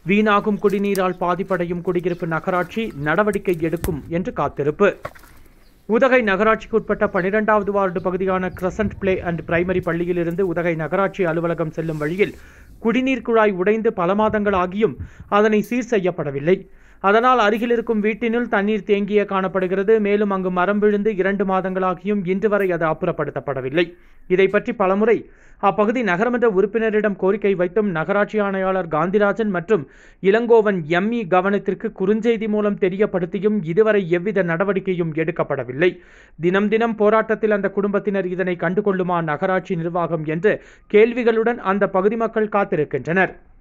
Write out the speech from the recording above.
வீணாகும் குடிநீரால் பாதிப்படையும் குடியிருப்பு நகராட்சி நடவடிக்கை எடுக்கும் என்று காத்திருப்பு உதகை நகராட்சிக்கு உட்பட்ட பனிரெண்டாவது வார்டு பகுதியான கிரசன்ட் பிளே அண்ட் பிரைமரி பள்ளியிலிருந்து உதகை நகராட்சி அலுவலகம் செல்லும் வழியில் குடிநீர் குழாய் உடைந்து பல மாதங்கள் ஆகியும் அதனை சீர் செய்யப்படவில்லை அதனால் அருகில் இருக்கும் வீட்டினுள் தண்ணீர் தேங்கிய காணப்படுகிறது மேலும் அங்கு மரம் விழுந்து இரண்டு மாதங்களாகியும் இன்று வரை அது அப்புறப்படுத்தப்படவில்லை இதை பற்றி பலமுறை அப்பகுதி நகரமன்ற உறுப்பினரிடம் கோரிக்கை வைத்தும் நகராட்சி ஆணையாளர் காந்திராஜன் மற்றும் இளங்கோவன் எம்இ கவனத்திற்கு குறுஞ்செய்தி மூலம் தெரியப்படுத்தியும் இதுவரை எவ்வித நடவடிக்கையும் எடுக்கப்படவில்லை தினம் தினம் போராட்டத்தில் அந்த குடும்பத்தினர் இதனை கண்டுகொள்ளுமா நகராட்சி நிர்வாகம் என்று கேள்விகளுடன் அந்த பகுதி மக்கள் காத்திருக்கின்றனர்